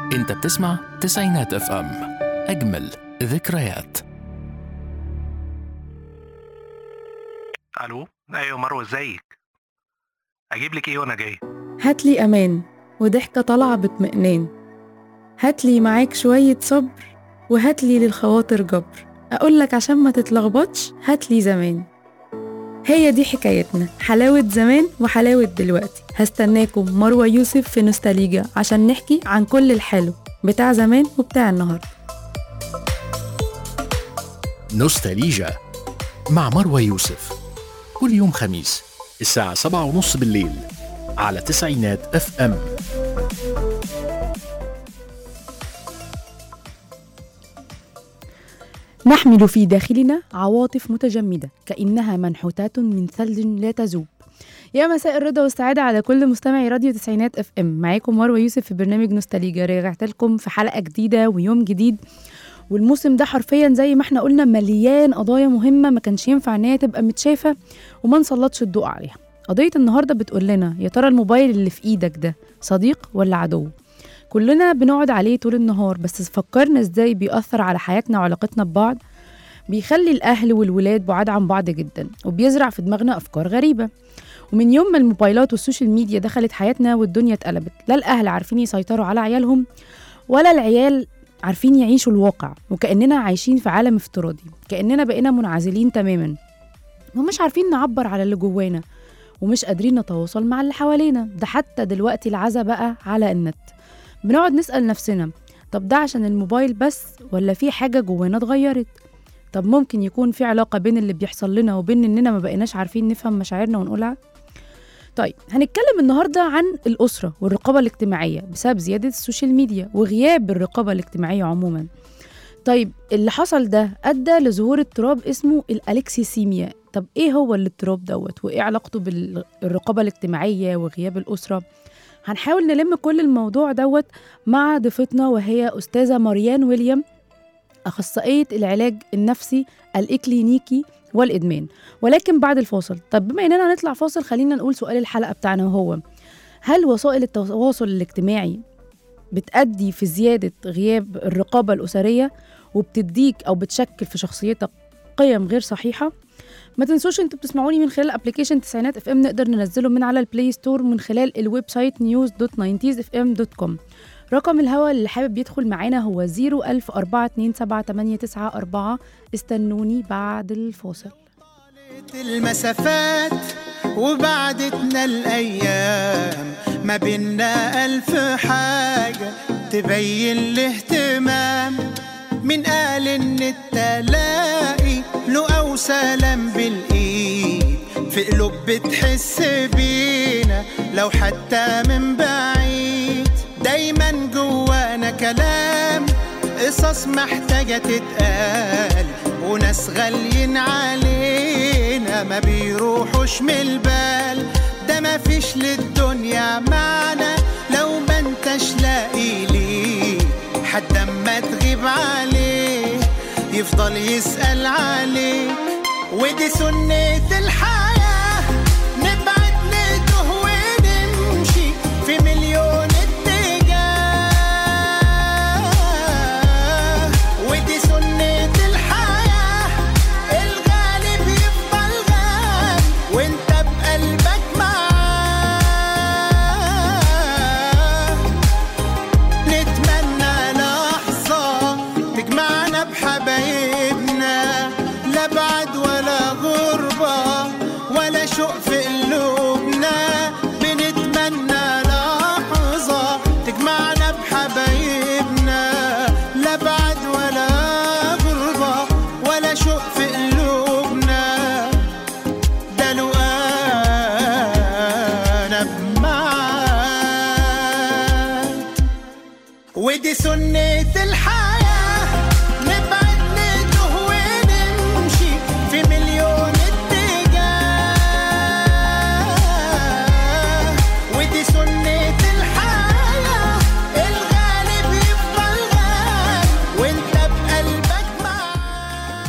انت بتسمع تسعينات اف ام اجمل ذكريات الو ايوه مروه ازيك اجيب لك ايه وانا جاي هاتلي أمان وضحكة طالعة باطمئنان هاتلي معاك شوية صبر وهاتلي للخواطر جبر أقولك عشان ما تتلخبطش هاتلي زمان هي دي حكايتنا حلاوة زمان وحلاوة دلوقتي هستناكم مروة يوسف في نوستاليجا عشان نحكي عن كل الحلو بتاع زمان وبتاع النهاردة نوستاليجا مع مروى يوسف كل يوم خميس الساعة سبعة ونص بالليل على تسعينات اف ام نحمل في داخلنا عواطف متجمدة كأنها منحوتات من ثلج لا تذوب يا مساء الرضا والسعادة على كل مستمعي راديو تسعينات اف ام معاكم مروة يوسف في برنامج نوستاليجا رجعت لكم في حلقة جديدة ويوم جديد والموسم ده حرفيا زي ما احنا قلنا مليان قضايا مهمة ما كانش ينفع ان هي تبقى متشافة وما نسلطش الضوء عليها قضية النهاردة بتقول لنا يا ترى الموبايل اللي في ايدك ده صديق ولا عدو كلنا بنقعد عليه طول النهار بس فكرنا ازاي بيأثر على حياتنا وعلاقتنا ببعض بيخلي الأهل والولاد بعاد عن بعض جدا وبيزرع في دماغنا أفكار غريبة ومن يوم ما الموبايلات والسوشيال ميديا دخلت حياتنا والدنيا اتقلبت لا الأهل عارفين يسيطروا على عيالهم ولا العيال عارفين يعيشوا الواقع وكأننا عايشين في عالم افتراضي كأننا بقينا منعزلين تماما ومش عارفين نعبر على اللي جوانا ومش قادرين نتواصل مع اللي حوالينا ده حتى دلوقتي العزا بقى على النت بنقعد نسأل نفسنا طب ده عشان الموبايل بس ولا في حاجة جوانا اتغيرت طب ممكن يكون في علاقة بين اللي بيحصل لنا وبين إننا ما بقيناش عارفين نفهم مشاعرنا ونقولها طيب هنتكلم النهاردة عن الأسرة والرقابة الاجتماعية بسبب زيادة السوشيال ميديا وغياب الرقابة الاجتماعية عموما طيب اللي حصل ده أدى لظهور اضطراب اسمه الألكسيسيميا طب إيه هو الاضطراب دوت وإيه علاقته بالرقابة الاجتماعية وغياب الأسرة هنحاول نلم كل الموضوع دوت مع ضيفتنا وهي أستاذة مريان ويليام أخصائية العلاج النفسي الإكلينيكي والإدمان ولكن بعد الفاصل طب بما إننا هنطلع فاصل خلينا نقول سؤال الحلقة بتاعنا وهو هل وسائل التواصل الاجتماعي بتأدي في زيادة غياب الرقابة الأسرية وبتديك أو بتشكل في شخصيتك قيم غير صحيحة ما تنسوش انتوا بتسمعوني من خلال ابلكيشن تسعينات اف ام نقدر ننزله من على البلاي ستور من خلال الويب سايت نيوز دوت اف ام دوت كوم رقم الهوا اللي حابب يدخل معانا هو 010427894 استنوني بعد الفاصل المسافات وبعدتنا الأيام ما بينا ألف حاجة تبين الاهتمام من قال إن التلاقي له أو سلام بالإيد في قلوب بتحس بينا لو حتى من بعيد دايما جوانا كلام قصص محتاجة تتقال وناس غاليين علينا ما بيروحوش من البال ده ما فيش للدنيا معنى لو ما انتش لاقي ليه حد اما تغيب عليه يفضل يسأل عليك ودي سنة الحياة نبعد نتوه ونمشي في مليون اتجاه ودي سنة الحياة الغالب يفضل غالي وانت بقلبك معاه نتمنى لحظة تجمعنا بحبايبنا لا بعد ولا غربة ولا شوق في قلوبنا بنتمنى لحظة تجمعنا بحبايبنا لا بعد ولا غربة ولا شوق في قلوبنا ده لو انا معاك ودي سنة الحياة نبعد نتوه ونمشي في مليون اتجاه ودي سنة الحياة الغالب يفضل غالي وانت بقلبك معاه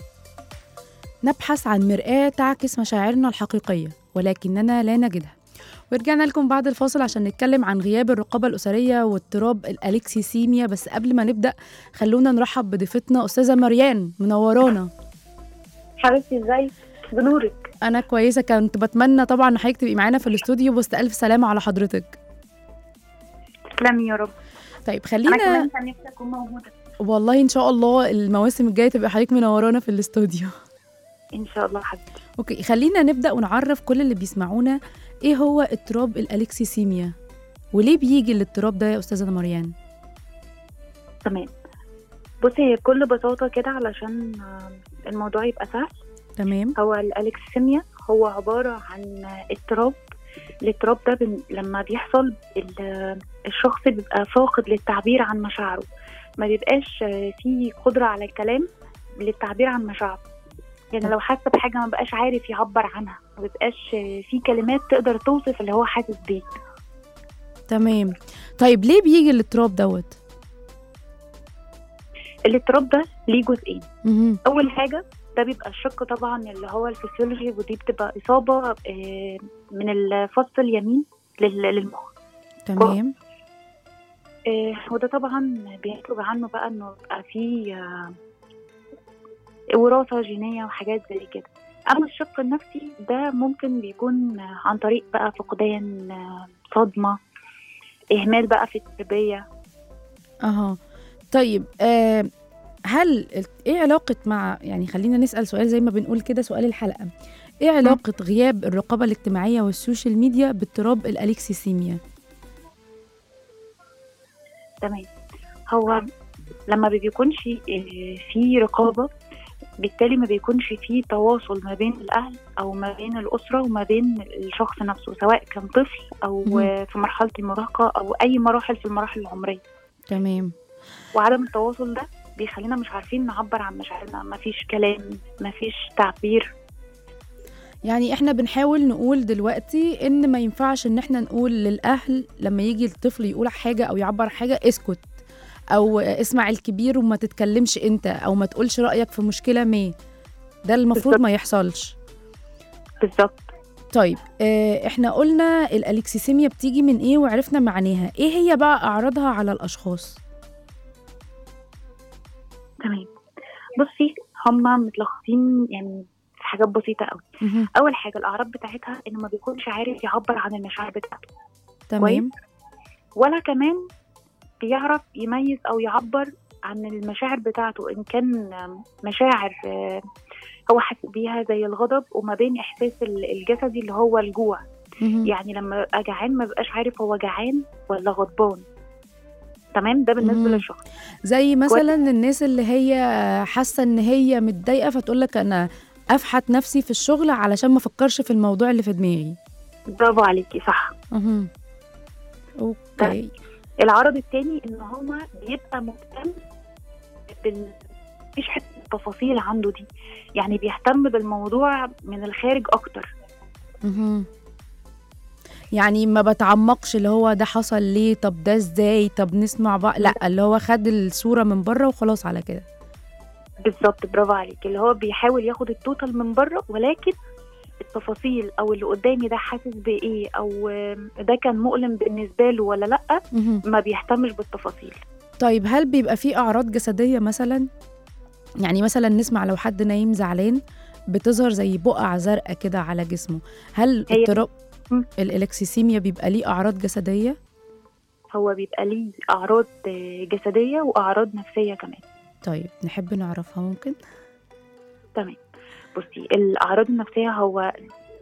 نبحث عن مرآة تعكس مشاعرنا الحقيقية ولكننا لا نجدها ورجعنا لكم بعد الفاصل عشان نتكلم عن غياب الرقابة الأسرية واضطراب الأليكسيسيميا بس قبل ما نبدأ خلونا نرحب بضيفتنا أستاذة مريان منورانا حبيبتي ازيك بنورك أنا كويسة كنت بتمنى طبعا إن حضرتك تبقي معانا في الاستوديو بس ألف سلامة على حضرتك تسلمي يا رب طيب انا خلينا كمان كان نفسي اكون موجوده والله إن شاء الله المواسم الجاية تبقى حضرتك منورانا في الاستوديو ان شاء الله حبيبتي أوكي خلينا نبدأ ونعرف كل اللي بيسمعونا إيه هو اضطراب الأليكسيسيميا وليه بيجي الاضطراب ده يا أستاذة مريان تمام بصي هي بكل بساطه كده علشان آه، الموضوع يبقى سهل تمام هو الالكسيميا هو عباره عن اضطراب الاضطراب ده بن... لما بيحصل ال- الشخص بيبقى فاقد للتعبير عن مشاعره ما بيبقاش آه، فيه قدره على الكلام للتعبير عن مشاعره يعني لو حاسه بحاجه ما بقاش عارف يعبر عنها ما بيبقاش آه، في كلمات تقدر توصف اللي هو حاسس بيه تمام طيب ليه بيجي الاضطراب دوت الاضطراب ده ليه جزئين مهم. اول حاجه ده بيبقى الشق طبعا اللي هو الفسيولوجي ودي بتبقى اصابه آه، من الفص اليمين لل- للمخ تمام آه، وده طبعا بينتج عنه بقى انه يبقى فيه آه، وراثه جينيه وحاجات زي كده اما الشق النفسي ده ممكن بيكون آه، عن طريق بقى فقدان آه، صدمه اهمال بقى في التربيه اها طيب آه هل ال- ايه علاقة مع يعني خلينا نسأل سؤال زي ما بنقول كده سؤال الحلقة ايه علاقة غياب الرقابة الاجتماعية والسوشيال ميديا باضطراب الأليكسيسيميا تمام هو لما ما بيكونش آه، في رقابة بالتالي ما بيكونش في تواصل ما بين الأهل أو ما بين الأسرة وما بين الشخص نفسه سواء كان طفل أو مهم. آه، في مرحلة المراهقة أو أي مراحل في المراحل العمرية تمام وعدم التواصل ده بيخلينا مش عارفين نعبر عن مشاعرنا مفيش كلام مفيش تعبير يعني احنا بنحاول نقول دلوقتي ان ما ينفعش ان احنا نقول للأهل لما يجي الطفل يقول حاجة او يعبر حاجة اسكت او اسمع الكبير وما تتكلمش انت او ما تقولش رأيك في مشكلة ما ده المفروض بالظبط. ما يحصلش بالظبط طيب آه، احنا قلنا الالكسيسيميا بتيجي من ايه وعرفنا معناها ايه هي بقى اعراضها على الاشخاص تمام بصي هما متلخصين يعني في حاجات بسيطة قوي مهم. أول حاجة الأعراض بتاعتها إنه ما بيكونش عارف يعبر عن المشاعر بتاعته تمام ولا كمان بيعرف يميز او يعبر عن المشاعر بتاعته ان كان مشاعر آه، هو حاسس بيها زي الغضب وما بين احساس ال- الجسدي اللي هو الجوع مهم. يعني لما يبقى جعان ما بيبقاش عارف هو جعان ولا غضبان تمام ده بالنسبه مم. للشخص زي مثلا الناس اللي هي حاسه ان هي متضايقه فتقول لك انا افحت نفسي في الشغل علشان ما افكرش في الموضوع اللي في دماغي برافو عليكي صح مهم. اوكي العرض التاني ان هو بيبقى مهتم بال مفيش حته التفاصيل عنده دي يعني بيهتم بالموضوع من الخارج اكتر مهم. يعني ما بتعمقش اللي هو ده حصل ليه طب ده ازاي طب نسمع بقى لا اللي هو خد الصوره من بره وخلاص على كده بالظبط برافو عليك اللي هو بيحاول ياخد التوتال من بره ولكن التفاصيل او اللي قدامي ده حاسس بايه او آم، ده كان مؤلم بالنسبه له ولا لا مهم. ما بيهتمش بالتفاصيل طيب هل بيبقى في اعراض جسديه مثلا يعني مثلا نسمع لو حد نايم زعلان بتظهر زي بقع زرقاء كده على جسمه هل هي- اضطراب مم. الالكسيسيميا بيبقى ليه اعراض جسديه هو بيبقى ليه اعراض آه، جسديه واعراض نفسيه كمان طيب نحب نعرفها ممكن تمام بصي الاعراض النفسيه هو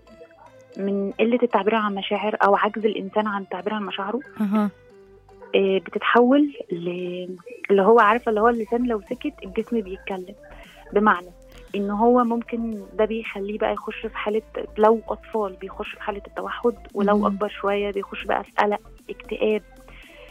من قله التعبير عن مشاعر او عجز الانسان عن التعبير عن مشاعره اها آه، بتتحول ل... اللي هو عارفه اللي هو اللسان لو سكت الجسم بيتكلم بمعنى ان هو ممكن ده بيخليه بقى يخش في حاله لو اطفال بيخش في حاله التوحد ولو مهم. اكبر شويه بيخش بقى في قلق اكتئاب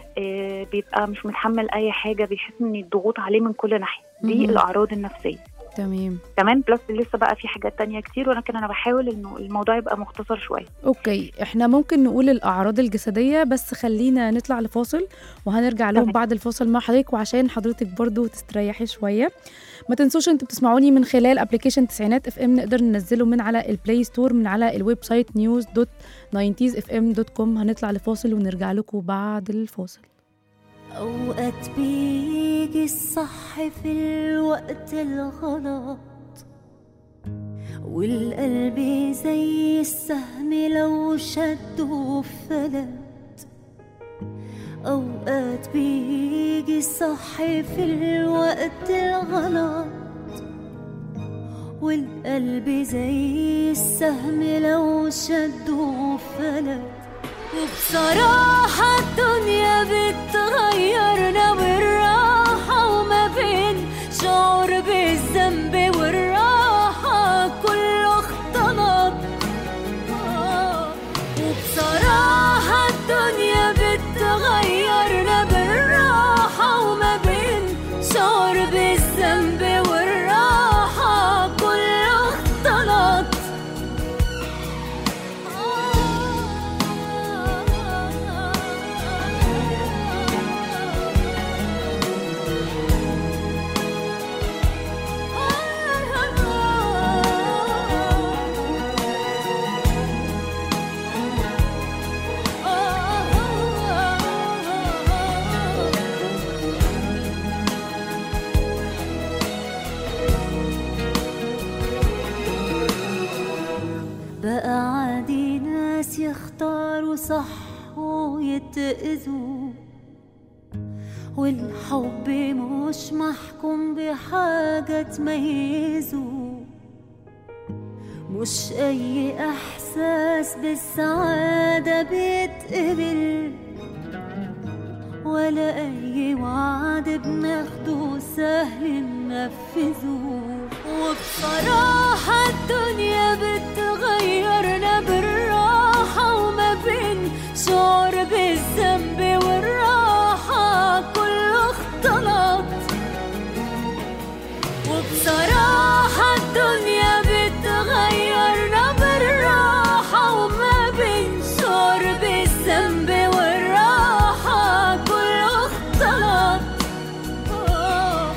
آه، بيبقى مش متحمل اي حاجه بيحس ان الضغوط عليه من كل ناحيه دي مهم. الاعراض النفسيه تمام تمام بلس لسه بقى في حاجات تانية كتير ولكن انا بحاول انه الموضوع يبقى مختصر شويه اوكي احنا ممكن نقول الاعراض الجسديه بس خلينا نطلع لفاصل وهنرجع لهم تمام. بعد الفاصل مع حضرتك وعشان حضرتك برضو تستريحي شويه ما تنسوش انتوا بتسمعوني من خلال ابلكيشن تسعينات اف ام نقدر ننزله من على البلاي ستور من على الويب سايت نيوز دوت 90 اف ام دوت كوم هنطلع لفاصل ونرجع لكم بعد الفاصل أوقات بيجي الصح في الوقت الغلط والقلب زي السهم لو شده فلت أوقات بيجي الصح في الوقت الغلط والقلب زي السهم لو شده فلت وبصراحة الدنيا بتغيرنا بالراحة وما بين شعور بالذنب والراحة كله اختلط آه. وبصراحة الدنيا بتغيرنا بالراحة وما بين شعور بالذنب والراحة كله اختلط بقى عادي ناس يختاروا صح ويتأذوا والحب مش محكوم بحاجة تميزه مش أي إحساس بالسعادة بيتقبل ولا أي وعد بناخده سهل ننفذه وبصراحة الدنيا بتغيرنا بالراحة وما بين شعور بالذنب والراحة كله اختلط وبصراحة الدنيا بتغيرنا بالراحة وما بين شعور بالذنب والراحة كله اختلط آه.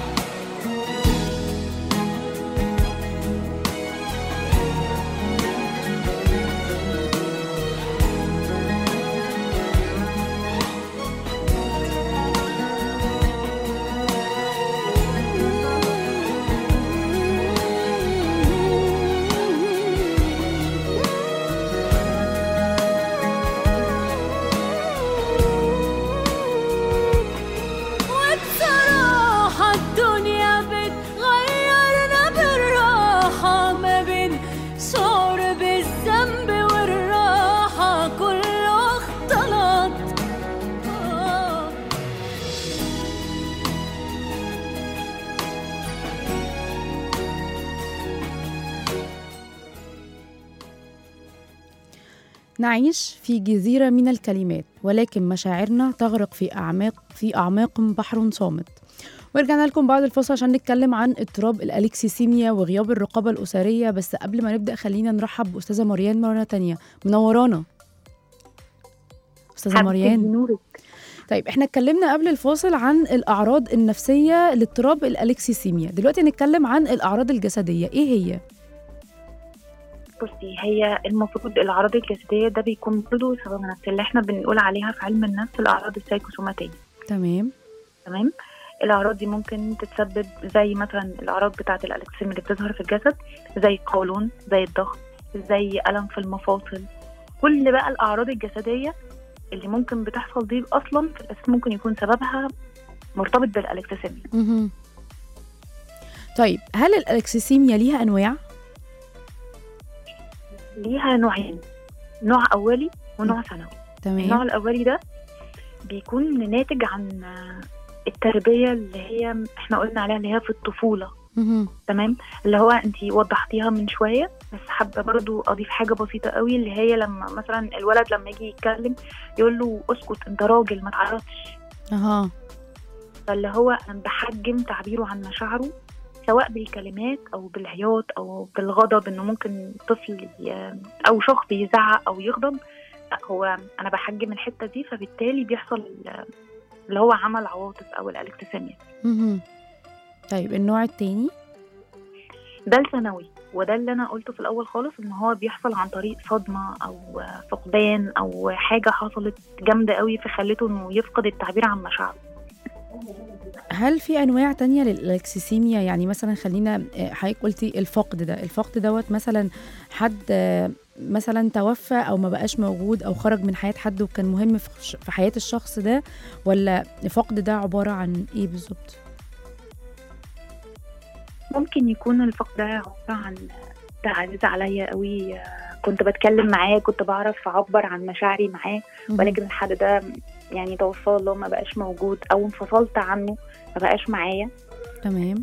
وبصراحة الدنيا بتغيرنا بالراحة ما بين شعور بالذنب والراحة كله اختلط آه. نعيش في جزيرة من الكلمات ولكن مشاعرنا تغرق في أعماق في أعماق بحر صامت ورجعنا لكم بعد الفاصل عشان نتكلم عن اضطراب الأليكسيسيميا وغياب الرقابة الأسرية بس قبل ما نبدأ خلينا نرحب بأستاذة مريان مرة تانية منورانا أستاذة مريان نورك طيب احنا اتكلمنا قبل الفاصل عن الأعراض النفسية لاضطراب الأليكسيسيميا دلوقتي نتكلم عن الأعراض الجسدية إيه هي؟ بصي هي المفروض الاعراض الجسديه ده بيكون برضه سبب نفسي اللي احنا بنقول عليها في علم النفس الاعراض السايكوسوماتيه تمام تمام الاعراض دي ممكن تتسبب زي مثلا الاعراض بتاعه الالكسيم اللي بتظهر في الجسد زي القولون زي الضغط زي الم في المفاصل كل بقى الاعراض الجسديه اللي ممكن بتحصل دي اصلا في الاساس ممكن يكون سببها مرتبط بالالكسيسيميا مهم. طيب هل الألكسيسيميا ليها أنواع؟ ليها نوعين نوع اولي ونوع ثانوي النوع تمام الاولي ده بيكون ناتج عن التربيه اللي هي احنا قلنا عليها اللي هي في الطفوله مهم. تمام اللي هو انت وضحتيها من شويه بس حابه برضو اضيف حاجه بسيطه قوي اللي هي لما مثلا الولد لما يجي يتكلم يقول له اسكت انت راجل ما تعرفش اها فاللي هو انا بحجم تعبيره عن مشاعره سواء بالكلمات او بالعياط او بالغضب انه ممكن طفل ي- او شخص يزعق او يغضب لا هو انا بحجم الحته دي فبالتالي بيحصل اللي هو عمل عواطف او الالكتساميا مهم. طيب النوع التاني ده الثانوي وده اللي انا قلته في الاول خالص ان هو بيحصل عن طريق صدمه او فقدان او حاجه حصلت جامده قوي فخلته انه يفقد التعبير عن مشاعره هل في انواع تانية للاكسسيميا يعني مثلا خلينا آه، حضرتك قلتي الفقد ده الفقد دوت مثلا حد آه، مثلا توفى او ما بقاش موجود او خرج من حياه حد وكان مهم في ش- في حياه الشخص ده ولا الفقد ده عباره عن ايه بالظبط ممكن يكون الفقد ده عباره عن ده عزيز عليا قوي آه، كنت بتكلم معاه كنت بعرف اعبر عن مشاعري معاه مهم. ولكن الحد ده يعني توفى الله ما بقاش موجود او انفصلت عنه ما بقاش معايا تمام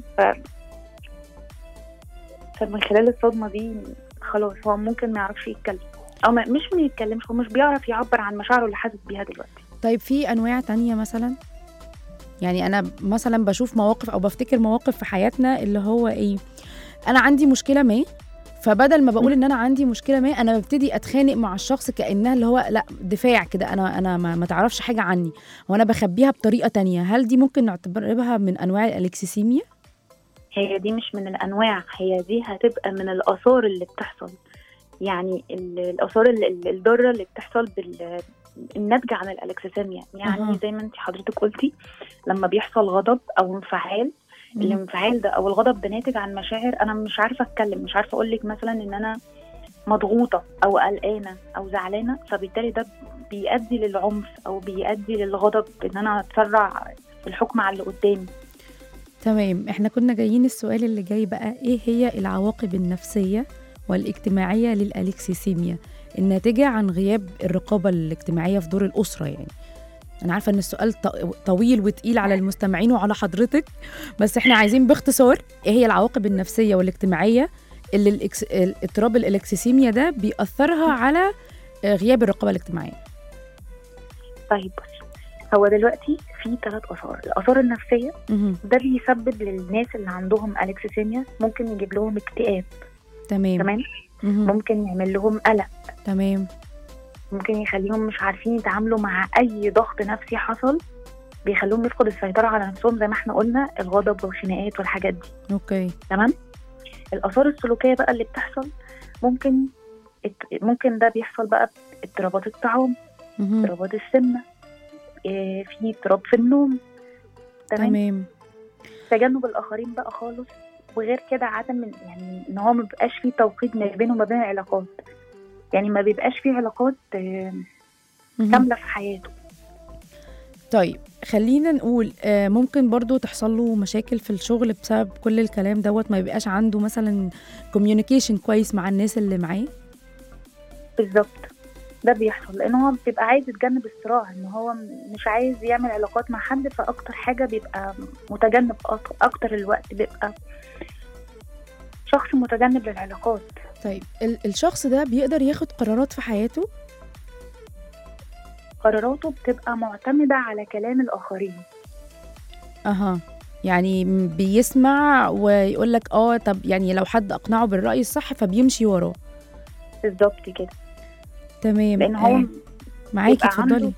فمن خلال الصدمه دي خلاص هو ممكن ما يعرفش يتكلم او ما مش ما يتكلمش هو مش بيعرف يعبر عن مشاعره اللي حاسس بيها دلوقتي طيب في انواع تانية مثلا يعني انا مثلا بشوف مواقف او بفتكر مواقف في حياتنا اللي هو ايه انا عندي مشكله ما فبدل ما بقول ان انا عندي مشكله ما انا ببتدي اتخانق مع الشخص كانها اللي هو لا دفاع كده انا انا ما, ما تعرفش حاجه عني وانا بخبيها بطريقه تانية هل دي ممكن نعتبرها من انواع الالكسيسيميا هي دي مش من الانواع هي دي هتبقى من الاثار اللي بتحصل يعني ال- الاثار ال- ال- الضاره اللي بتحصل بال الناتجه عن الالكسيسيميا يعني أها. زي ما انت حضرتك قلتي لما بيحصل غضب او انفعال الانفعال ده او الغضب ده ناتج عن مشاعر انا مش عارفه اتكلم مش عارفه اقول لك مثلا ان انا مضغوطه او قلقانه او زعلانه فبالتالي ده بيؤدي للعنف او بيؤدي للغضب ان انا اتسرع في الحكم على اللي قدامي تمام احنا كنا جايين السؤال اللي جاي بقى ايه هي العواقب النفسية والاجتماعية للألكسيسيميا الناتجة عن غياب الرقابة الاجتماعية في دور الأسرة يعني أنا عارفة إن السؤال ط- طويل وتقيل على المستمعين وعلى حضرتك بس احنا عايزين باختصار ايه هي العواقب النفسية والاجتماعية اللي الإكس... الاضطراب الألكسيسيميا ده بيأثرها على آه، غياب الرقابة الاجتماعية طيب بصي هو دلوقتي في ثلاث اثار الاثار النفسيه مهم. ده بيسبب للناس اللي عندهم الكسيسيميا ممكن يجيب لهم اكتئاب تمام تمام مهم. ممكن يعمل لهم قلق تمام ممكن يخليهم مش عارفين يتعاملوا مع اي ضغط نفسي حصل بيخليهم يفقدوا السيطره على نفسهم زي ما احنا قلنا الغضب والخناقات والحاجات دي اوكي تمام الاثار السلوكيه بقى اللي بتحصل ممكن ات- ممكن ده بيحصل بقى اضطرابات الطعام مهم. اضطرابات السمنه إيه، في اضطراب في النوم تمام تمام تجنب الاخرين بقى خالص وغير كده عدم ال- يعني ان هو ما بيبقاش فيه توقيت ما بينه وما بين العلاقات يعني ما بيبقاش فيه علاقات آه، مهم. كامله في حياته طيب خلينا نقول آه، ممكن برضو تحصل له مشاكل في الشغل بسبب كل الكلام دوت ما يبقاش عنده مثلا كوميونيكيشن كويس مع الناس اللي معاه بالظبط ده بيحصل لان هو بيبقى عايز يتجنب الصراع ان هو م- مش عايز يعمل علاقات مع حد فاكتر حاجه بيبقى متجنب أك- اكتر الوقت بيبقى شخص متجنب للعلاقات طيب ال- الشخص ده بيقدر ياخد قرارات في حياته قراراته بتبقى معتمده على كلام الاخرين اها يعني م- بيسمع ويقول لك اه طب يعني لو حد اقنعه بالرأي الصح فبيمشي وراه بالظبط كده تمام لان هو آه، معاكي بيبقى عنده- اتفضلي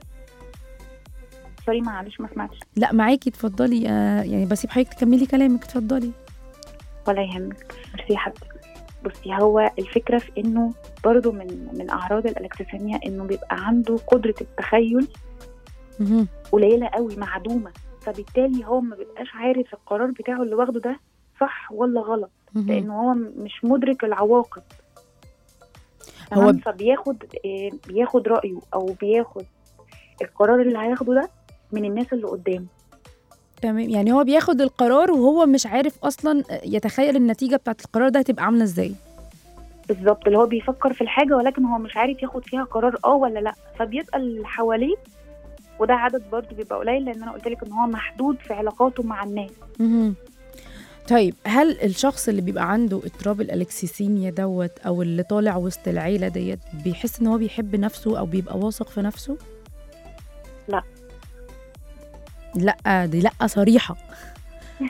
سوري معلش ما سمعتش لا معاكي اتفضلي آه يعني بسيب حضرتك تكملي كلامك اتفضلي ولا يهمك ميرسي يا حبيبتي بصي هو الفكره في انه برضو من من اعراض الالكتروفينيا انه بيبقى عنده قدره التخيل مهم. قليله قوي معدومه فبالتالي هو ما بيبقاش عارف القرار بتاعه اللي واخده ده صح ولا غلط مهم. لان هو م- مش مدرك العواقب هو هو ب- فبياخد آه، بياخد رايه او بياخد القرار اللي هياخده ده من الناس اللي قدامه تمام يعني هو بياخد القرار وهو مش عارف اصلا يتخيل النتيجه بتاعت القرار ده هتبقى عامله ازاي بالظبط اللي هو بيفكر في الحاجه ولكن هو مش عارف ياخد فيها قرار اه ولا لا فبيبقى اللي حواليه وده عدد برضه بيبقى قليل لان انا قلت لك ان هو محدود في علاقاته مع الناس مهم. طيب هل الشخص اللي بيبقى عنده اضطراب الالكسيسيميا دوت او اللي طالع وسط العيله ديت بيحس ان هو بيحب نفسه او بيبقى واثق في نفسه لا. لا دي لا صريحه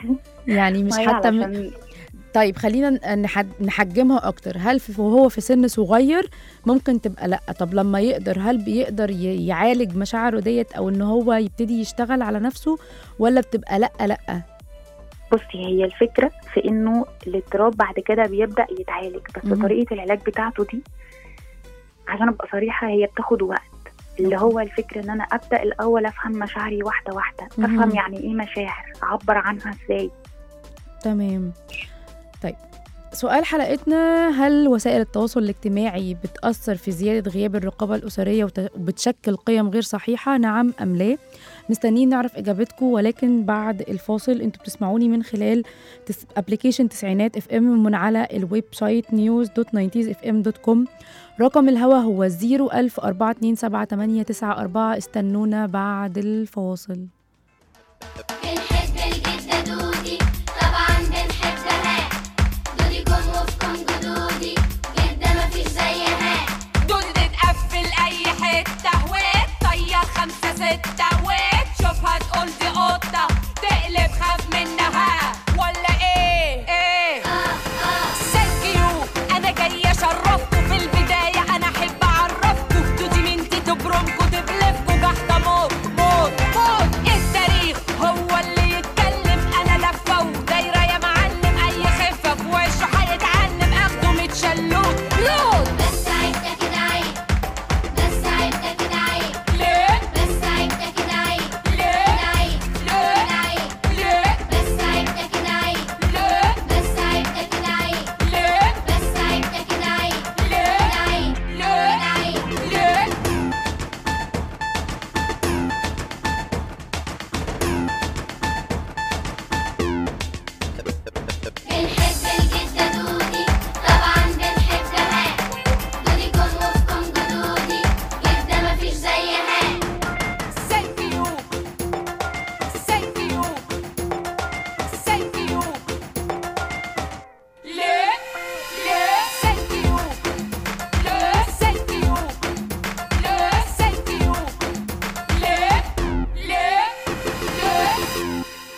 يعني مش ما هي حتى م... علشان طيب خلينا ن- نحد... نحجمها اكتر هل في وهو في سن صغير ممكن تبقى لا طب لما يقدر هل بيقدر ي... يعالج مشاعره ديت او ان هو يبتدي يشتغل على نفسه ولا بتبقى لا لا بصي هي الفكرة في انه الاضطراب بعد كده بيبدأ يتعالج بس مهم. طريقة العلاج بتاعته دي عشان ابقى صريحة هي بتاخد وقت اللي هو الفكرة ان انا ابدأ الاول افهم مشاعري واحدة واحدة مهم. افهم يعني ايه مشاعر اعبر عنها ازاي تمام طيب سؤال حلقتنا هل وسائل التواصل الاجتماعي بتأثر في زيادة غياب الرقابة الأسرية وت- وبتشكل قيم غير صحيحة نعم أم لا مستنيين نعرف إجابتكم ولكن بعد الفاصل انتوا بتسمعوني من خلال تس... ابلكيشن تسعينات اف ام من على الويب سايت news.90sfm.com رقم الهوا هو 010427894 استنونا بعد الفاصل بنحب الجدة دودي طبعا بنحبها دودي كون وفي كونجو دودي جدة مفيش زيها دودي تتقفل اي حته وتطير خمسه سته وتشوفها تقول دي قطه تقلب خاف منها ولا ايه ايه ثانك يو انا جايه اشرفكوا في البدايه انا احب اعرفكوا دودي منتي تبرمكوا تبلفكوا جحده موت موت موت التاريخ هو اللي يتكلم انا لفه ودايره يا معلم اي خفه في وشه هيتعلم اخده متشلوت لوت بس عيبتك كده عيب بس عيبتك كده عيب ليه بس عيبتك كده عيب ليه كده عيب كده عيب ليه بس عيبتك كده عيب ليه بس عيبتك كده عيب ليه بس عيبتك كده عيب ليه كده عيب ليه كده عيب ليه بنحب الجدة دودي طبعا بنحبها دودي كون وفي كونجو دودي جدة مفيش زيها Thank you. Thank you. Thank you. ليه؟ ليه؟ Thank you. ليه؟ Thank you. ليه؟ Thank you. ليه؟ ليه؟ ليه؟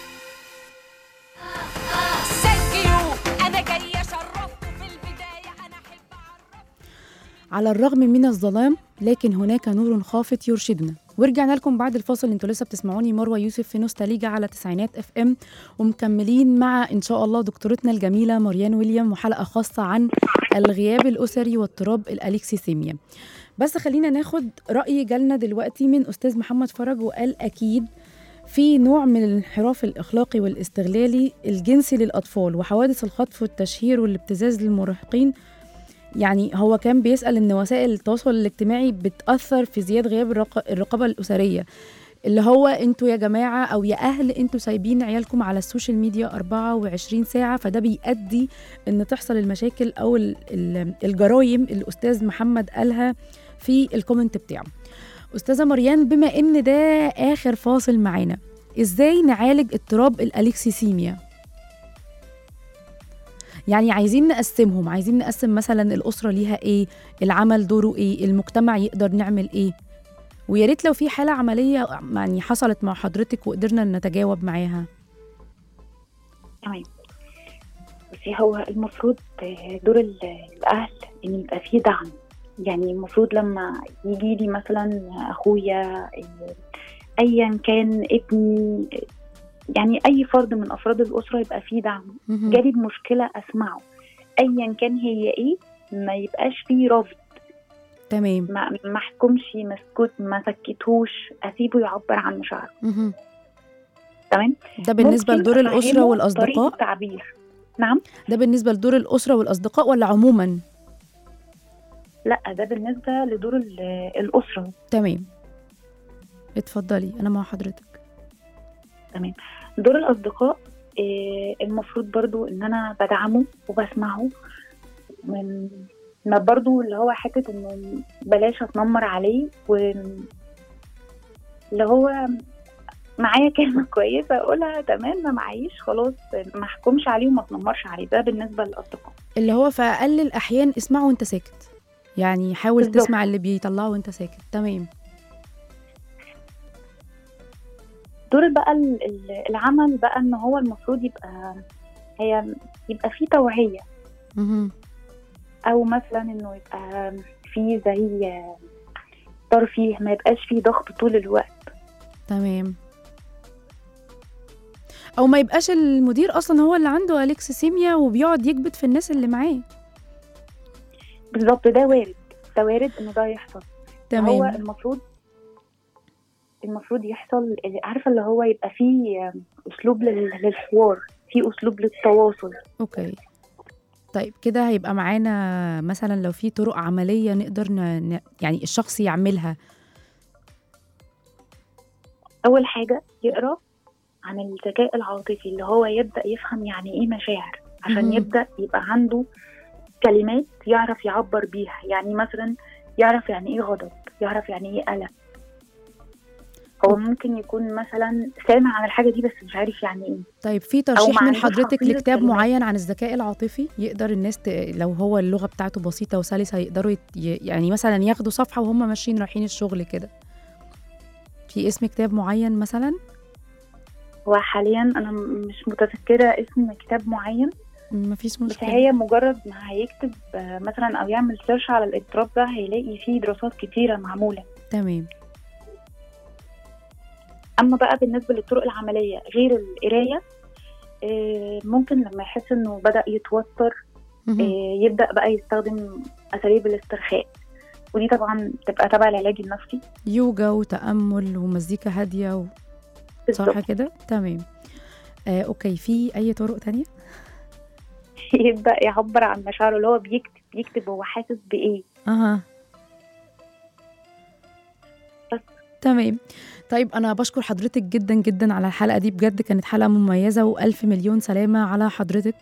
Thank you. أنا جاية أشرفكوا في البداية أنا أحب أعرف على الرغم من الظلام لكن هناك نور خافت يرشدنا ورجعنا لكم بعد الفاصل انتوا لسه بتسمعوني مروه يوسف في نوستاليجا على تسعينات اف ام ومكملين مع ان شاء الله دكتورتنا الجميله مريان ويليام وحلقه خاصه عن الغياب الاسري واضطراب الالكسيسيميا بس خلينا ناخد راي جالنا دلوقتي من استاذ محمد فرج وقال اكيد في نوع من الانحراف الاخلاقي والاستغلالي الجنسي للاطفال وحوادث الخطف والتشهير والابتزاز للمراهقين يعني هو كان بيسأل إن وسائل التواصل الاجتماعي بتأثر في زيادة غياب الرق- الرقابة الأسرية اللي هو انتوا يا جماعة أو يا أهل انتوا سايبين عيالكم على السوشيال ميديا 24 ساعة فده بيؤدي إن تحصل المشاكل أو ال- ال- الجرايم اللي الأستاذ محمد قالها في الكومنت بتاعه أستاذة مريان بما إن ده آخر فاصل معانا إزاي نعالج اضطراب الأليكسيسيميا يعني عايزين نقسمهم عايزين نقسم مثلا الأسرة ليها إيه العمل دوره إيه المجتمع يقدر نعمل إيه ويا ريت لو في حالة عملية يعني حصلت مع حضرتك وقدرنا نتجاوب معاها تمام بصي هو المفروض دور ال- الأهل إن يبقى فيه دعم يعني المفروض لما يجي لي مثلا أخويا أيا كان ابني يعني أي فرد من أفراد الأسرة يبقى فيه دعم مهم. جالي بمشكلة أسمعه أيا كان هي إيه ما يبقاش فيه رفض تمام ما ما احكمش مسكوت ما سكتهوش اسيبه يعبر عن مشاعره مهم. تمام ده بالنسبة ممكن لدور الأسرة أفهمه والأصدقاء طريقة تعبير نعم ده بالنسبة لدور الأسرة والأصدقاء ولا عموما لا ده بالنسبة لدور ال- الأسرة تمام اتفضلي أنا مع حضرتك دور الأصدقاء آه، المفروض برضو إن أنا بدعمه وبسمعه من ما برضو اللي هو حتة إنه بلاش أتنمر عليه و اللي هو معايا كلمة كويسة أقولها تمام ما معيش خلاص ما احكمش عليه وما اتنمرش عليه ده بالنسبة للأصدقاء اللي هو في أقل الأحيان اسمعه وأنت ساكت يعني حاول بالظبط. تسمع اللي بيطلعه وأنت ساكت تمام دور بقى ال- ال- العمل بقى ان هو المفروض يبقى هي يبقى فيه توعية مهم. او مثلا انه يبقى فيه زي ترفيه ما يبقاش فيه ضغط طول الوقت تمام او ما يبقاش المدير اصلا هو اللي عنده الكسيسيميا وبيقعد يكبت في الناس اللي معاه بالظبط ده وارد ده وارد انه ده يحصل هو تمام المفروض المفروض يحصل عارفه اللي هو يبقى فيه اسلوب لل- للحوار في اسلوب للتواصل اوكي طيب كده هيبقى معانا مثلا لو في طرق عمليه نقدر ن... ن- يعني الشخص يعملها اول حاجه يقرا عن الذكاء العاطفي اللي هو يبدا يفهم يعني ايه مشاعر عشان مهم. يبدا يبقى عنده كلمات يعرف يعبر بيها يعني مثلا يعرف يعني ايه غضب يعرف يعني ايه قلق هو ممكن يكون مثلا سامع عن الحاجه دي بس مش عارف يعني ايه طيب في ترشيح ما من عندوش حضرتك حصيلة لكتاب كلمات. معين عن الذكاء العاطفي يقدر الناس ت... لو هو اللغه بتاعته بسيطه وسلسه يقدروا يت... ي- يعني مثلا ياخدوا صفحه وهم ماشيين رايحين الشغل كده في اسم كتاب معين مثلا وحاليا انا م- مش متذكره اسم كتاب معين مفيش بس مشكله هي مجرد ما هيكتب آه، مثلا او يعمل سيرش على الاضطراب ده هيلاقي فيه دراسات كتيره معموله تمام اما بقى بالنسبه للطرق العمليه غير القرايه آه، ممكن لما يحس انه بدا يتوتر مهم. آه، يبدا بقى يستخدم اساليب الاسترخاء ودي طبعا بتبقى تبع العلاج النفسي يوجا وتامل ومزيكا هاديه و... صح بالظبط كده تمام آه، اوكي في اي طرق تانية يبدا يعبر عن مشاعره اللي هو بيكتب بيكتب هو حاسس بايه اها بس. تمام طيب انا بشكر حضرتك جدا جدا على الحلقه دي بجد كانت حلقه مميزه والف مليون سلامه على حضرتك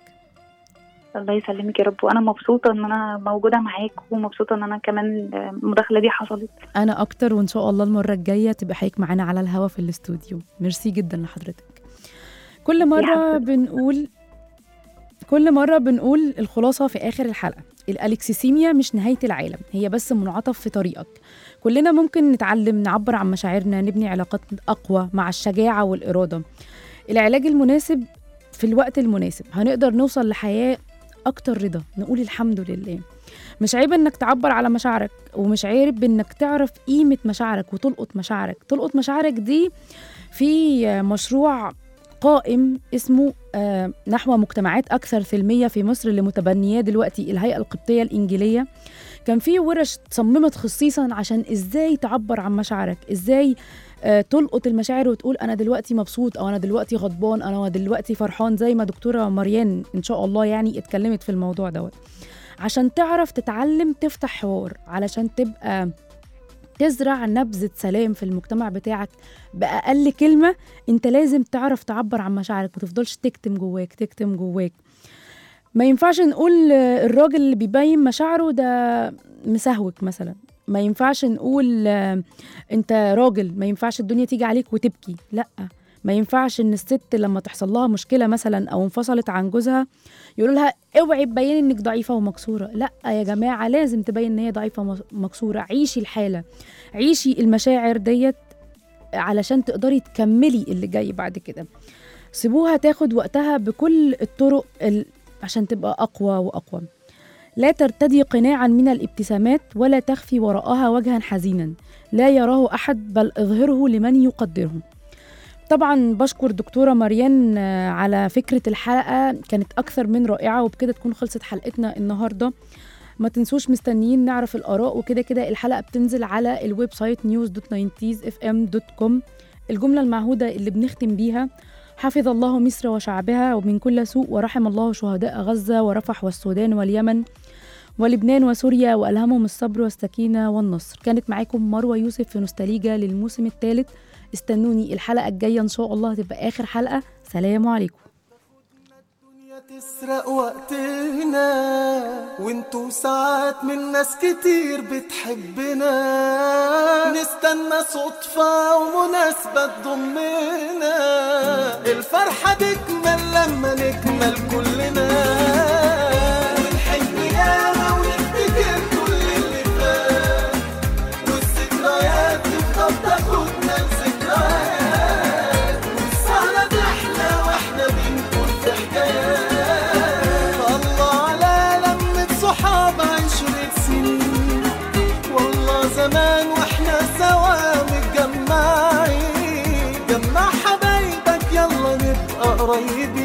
الله يسلمك يا رب وانا مبسوطه ان انا موجوده معاك ومبسوطه ان انا كمان آه، المداخله دي حصلت انا اكتر وان شاء الله المره الجايه تبقى حضرتك معانا على الهوا في الاستوديو ميرسي جدا لحضرتك كل مره حبيبتي. بنقول كل مره بنقول الخلاصه في اخر الحلقه الالكسيسيميا مش نهايه العالم هي بس منعطف في طريقك كلنا ممكن نتعلم نعبر عن مشاعرنا نبني علاقات اقوى مع الشجاعه والاراده العلاج المناسب في الوقت المناسب هنقدر نوصل لحياه اكتر رضا نقول الحمد لله مش عيب انك تعبر على مشاعرك ومش عيب انك تعرف قيمه مشاعرك وتلقط مشاعرك تلقط مشاعرك دي في مشروع قائم اسمه آه، نحو مجتمعات اكثر سلميه في مصر اللي متبنياه دلوقتي الهيئه القبطيه الانجيليه كان في ورش تصممت خصيصا عشان ازاي تعبر عن مشاعرك ازاي آه، تلقط المشاعر وتقول انا دلوقتي مبسوط او انا دلوقتي غضبان انا دلوقتي فرحان زي ما دكتوره مريان ان شاء الله يعني اتكلمت في الموضوع دوت عشان تعرف تتعلم تفتح حوار علشان تبقى تزرع نبذة سلام في المجتمع بتاعك بأقل كلمة انت لازم تعرف تعبر عن مشاعرك ما تفضلش تكتم جواك تكتم جواك ما ينفعش نقول آه، الراجل اللي بيبين مشاعره ده مسهوك مثلا ما ينفعش نقول آه، انت راجل ما ينفعش الدنيا تيجي عليك وتبكي لا ما ينفعش ان الست لما تحصل لها مشكله مثلا او انفصلت عن جوزها يقولوا لها اوعي تبيني انك ضعيفه ومكسوره لا يا جماعه لازم تبين ان هي ضعيفه ومكسوره عيشي الحاله عيشي المشاعر ديت علشان تقدري تكملي اللي جاي بعد كده سيبوها تاخد وقتها بكل الطرق ال... عشان تبقى اقوى واقوى لا ترتدي قناعا من الابتسامات ولا تخفي وراءها وجها حزينا لا يراه احد بل اظهره لمن يقدره طبعا بشكر دكتورة مريان آه، على فكرة الحلقة كانت أكثر من رائعة وبكده تكون خلصت حلقتنا النهاردة ما تنسوش مستنيين نعرف الآراء وكده كده الحلقة بتنزل على الويب سايت news.90sfm.com الجملة المعهودة اللي بنختم بيها حفظ الله مصر وشعبها ومن كل سوء ورحم الله شهداء غزة ورفح والسودان واليمن ولبنان وسوريا وألهمهم الصبر والسكينة والنصر كانت معاكم مروة يوسف في نوستاليجا للموسم الثالث استنوني الحلقة الجاية إن شاء الله هتبقى آخر حلقة سلام عليكم الدنيا تسرق وقتنا وانتو ساعات من ناس كتير بتحبنا نستنى صدفة ومناسبة تضمنا الفرحة تكمل لما نكمل كلنا ونحن ياما ونفتكر كل اللي فات والذكريات تفضل تاخدنا لذكريات عشرة سنين والله زمان واحنا سوا متجمعين جمع حبايبك يلا نبقى قريبين